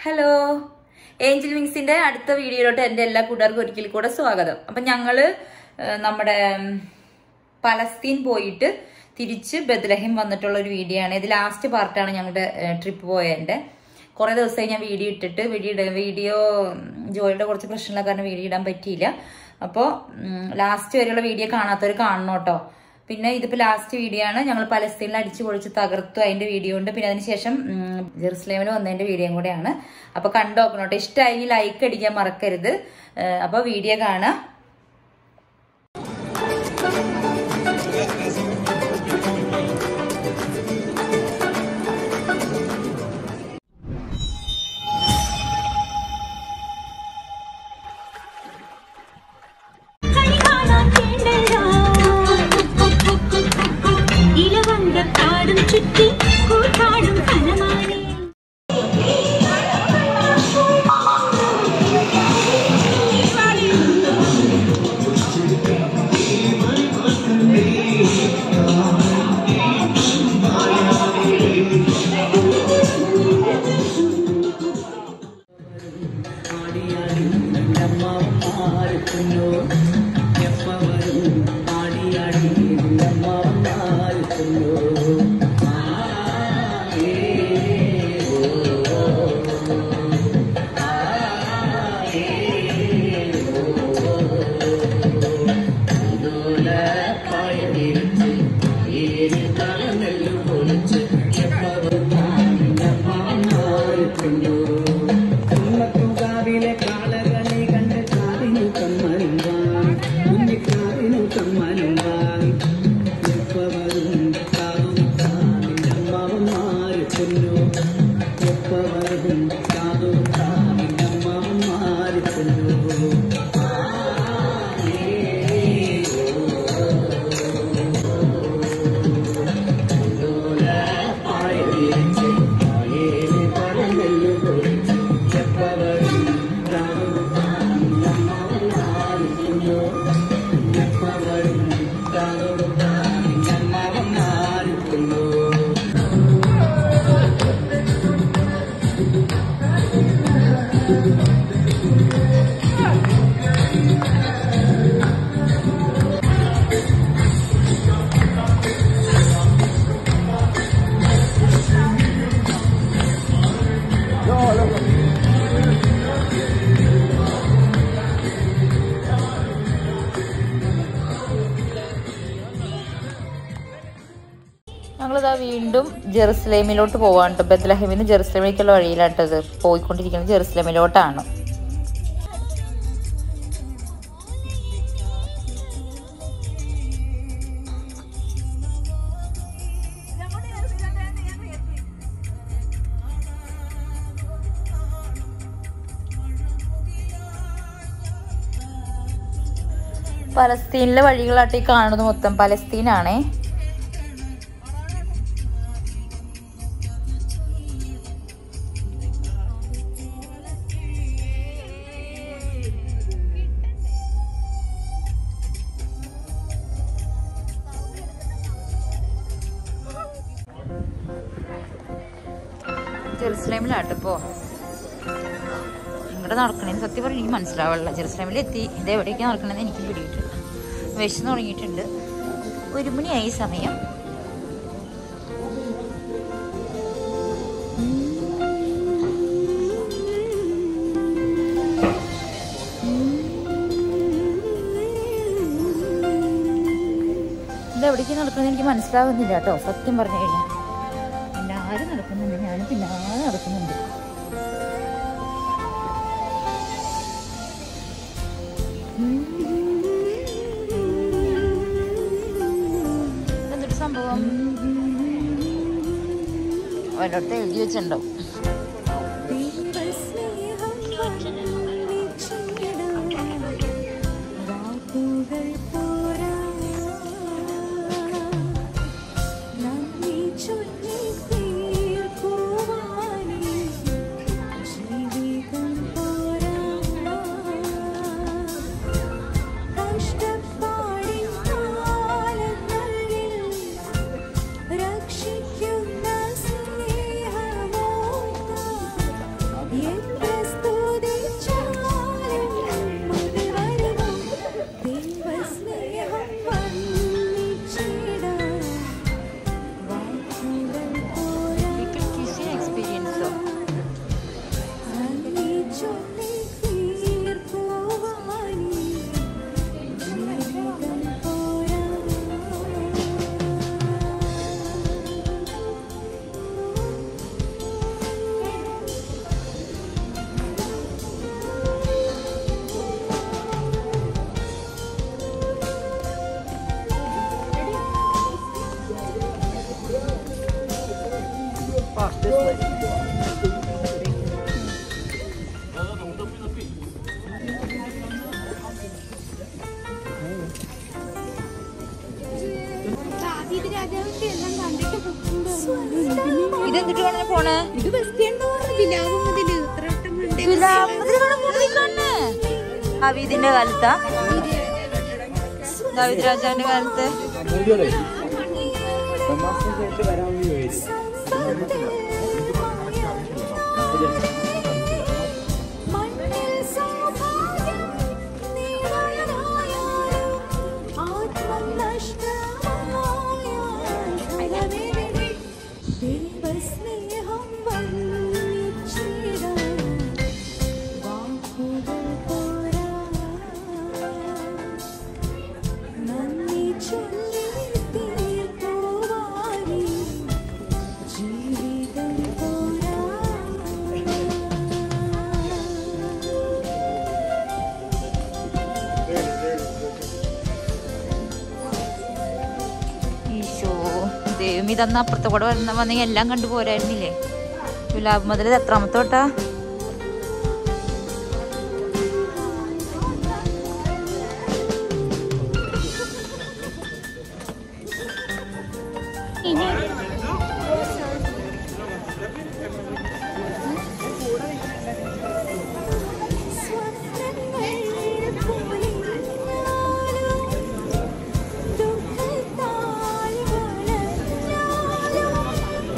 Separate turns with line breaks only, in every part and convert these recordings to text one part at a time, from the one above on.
Hello Angel വിങ്സിന്റെ അടുത്ത വീഡിയോയിലോട്ട് എൻ്റെ എല്ലാ കൂട്ടുകാർക്കും ഒരിക്കൽ കൂടെ സ്വാഗതം അപ്പം ഞങ്ങള് ഏഹ്, നമ്മുടെ ഉം, പലസ്തീൻ പോയിട്ട് തിരിച്ച് ബദ്ലഹിം വന്നിട്ടുള്ള ഒരു വീഡിയോ ആണ് ഇത് ലാസ്റ്റ് പാർട്ടാണ് ഞങ്ങളുടെ ട്രിപ്പ് പോയതിൻ്റെ കുറേ ദിവസമായി ഞാൻ വീഡിയോ ഇട്ടിട്ട് വീഡിയോ ഇട- വീഡിയോ ഉം, ജോലിയുടെ കുറച്ച് പ്രശ്നമുള്ള കാരണം വീഡിയോ ഇടാൻ പറ്റിയില്ല അപ്പോൾ ലാസ്റ്റ് വരെയുള്ള വീഡിയോ കാണാത്തവർ കാണണം കേട്ടോ പിന്നെ ഇതിപ്പോൾ ലാസ്റ്റ് വീഡിയോ ആണ് ഞങ്ങൾ പലസ്തീനിൽ അടിച്ചു പൊളിച്ച് തകർത്തു അതിന്റെ വീഡിയോ ഉണ്ട് പിന്നെ അതിനുശേഷം ഉം, ജെറുസലേമിൽ വന്നതിന്റെ വീഡിയോയും കൂടെയാണ് അപ്പൊ കണ്ടു നോക്കണം കേട്ടോ ഇഷ്ടമായി ലൈക്ക് അടിക്കാൻ മറക്കരുത് ഏഹ്, അപ്പൊ വീഡിയോ കാണാം
ഇലവങ്കക്കാടും ചുറ്റി കൂട്ടാടും കനമാനേ
കുന്നത്തുകാവിലെ കാളകളെ കണ്ട് കാതിനു കമ്മലുവാൻ കുഞ്ഞിക്കാതിനു കമ്മലുവാൻ എപ്പവരും കാതും കാവിനമ്മമാര് കൊന്നു എപ്പവരും കാതും കാവിനമ്മമാര് കൊന്നു
ഞങ്ങളിതാ വീണ്ടും ജെറുസലേമിലോട്ട് പോവാണ് കേട്ടോ ബദ്ലഹിമിൽ നിന്ന് ജെറുസലേമിലേക്കുള്ള വഴിയിലാട്ടത് പോയിക്കൊണ്ടിരിക്കുന്നത് ജെറുസലേമിലോട്ടാണ് പലസ്തീനിലെ വഴികളാട്ടി കാണുന്നത് മൊത്തം പലസ്തീനാണേ ജെറുസലേമിലാട്ടിപ്പോ ഇവിടെ നടക്കണേന്ന് സത്യം പറഞ്ഞാൽ എനിക്ക് മനസ്സിലാവില്ല ജെറുസലേമിൽ എത്തി ഇത് എവിടേക്കാണ് നടക്കണേന്ന് എനിക്ക് പിടിയിട്ടില്ല വിശന്ന് തുടങ്ങിയിട്ടുണ്ട് ഒരു മണിയായി സമയം ഇത് എവിടേക്ക് നടക്കുന്നത് എനിക്ക് മനസ്സിലാവുന്നില്ല കേട്ടോ സത്യം പറഞ്ഞു കഴിഞ്ഞാൽ എല്ലാവരും നടക്കുന്നുണ്ട് ഞാനും പിന്നാലെ നടക്കുന്നുണ്ട് എന്തൊരു സംഭവം ഒരിടത്ത് എഴുതി വെച്ചിട്ടുണ്ടാവും
വാക്കുകൾ പോരാ നന്ദി ചൊല്ലി തീർക്കുവാനേ ജീവിതം പോരാ കഷ്ടപ്പാടിൻ കാലങ്ങളിൽ രക്ഷിക്കുന്ന സ്നേഹമോ പിലാവ് മുതല് ഇത്ര വട്ടം കണ്ടേ
ദാവീദിന്റെ കാലത്താ ദാവീദ് രാജാവിന്റെ കാലത്ത്
മണ്ണിൽ സൗഭാഗ്യം നീളനായാലും ആത്മനഷ്ടമായ ദൈവസ്നേഹം വർണ്ണിച്ചിടാൻ വാക്കുകൾ പോരാ നന്ദി ചൊല്ലി തീർക്കുവാനേ ജീവിതം പോരാ
ഈശോ ദൈവം ഇതന്ന് അപ്പുറത്തെ കൂടെ വരുന്ന വന്നെങ്കിൽ എല്ലാം കണ്ടു പോരായിരുന്നില്ലേ ഗുലാബ് മുതൽ ഇത് എത്രാമത്തെ തൊട്ടാ
സ്വപ്നങ്ങൾ പോലെയാലും ദുഃഖത്താൽ വളഞ്ഞാലും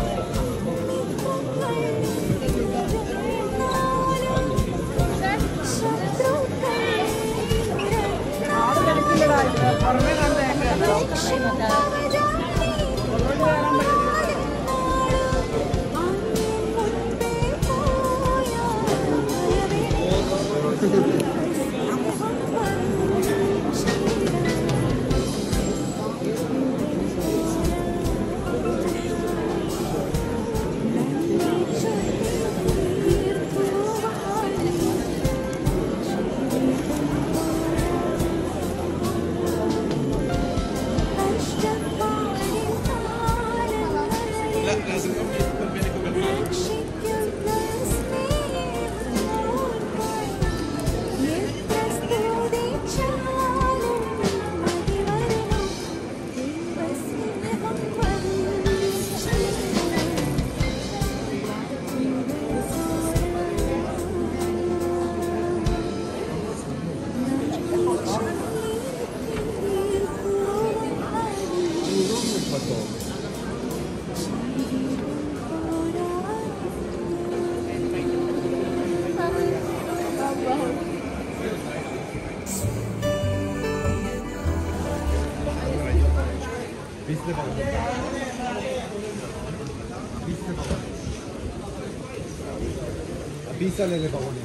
Avvisale le parole.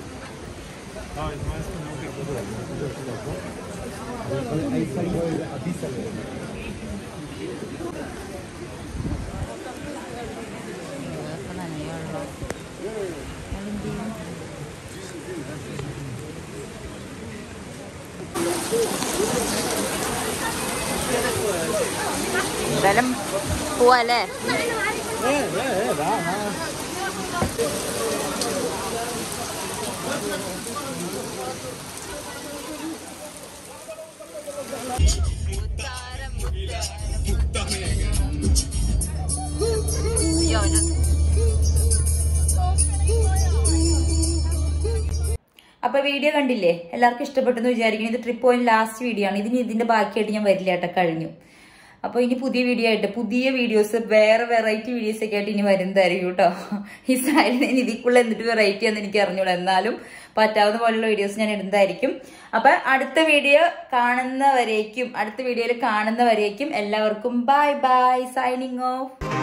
Hai fatto il avvisale.
എന്തായാലും പോവാല്ലേ
Eh, eh, eh, va, va.
അയ്യോ, അവന് അപ്പൊ വീഡിയോ കണ്ടില്ലേ എല്ലാവർക്കും ഇഷ്ടപ്പെട്ടെന്ന് വിചാരിക്കുന്നു ഇത് ട്രിപ്പ് പോയിന്റ് ലാസ്റ്റ് വീഡിയോ ആണ് ഇതിന് ഇതിന്റെ ബാക്കിയായിട്ട് ഞാൻ വരില്ല കേട്ടോ കഴിഞ്ഞു അപ്പൊ ഇനി പുതിയ വീഡിയോ ആയിട്ട് പുതിയ വീഡിയോസ് വേറെ വെറൈറ്റി വീഡിയോസ് ഒക്കെ ആയിട്ട് ഇനി വരുന്നതായിരിക്കും കേട്ടോ ഈ സാരിന് ഇതിക്കുള്ള എന്നിട്ട് വെറൈറ്റി എന്ന് എനിക്ക് അറിഞ്ഞൂടാ എന്നാലും പറ്റാവുന്ന പോലുള്ള വീഡിയോസ് ഞാൻ ഇടുന്നതായിരിക്കും അപ്പൊ അടുത്ത വീഡിയോ കാണുന്നവരേക്കും അടുത്ത വീഡിയോയിൽ കാണുന്നവരേക്കും എല്ലാവർക്കും ബൈ ബൈ സൈനിങ് ഓഫ്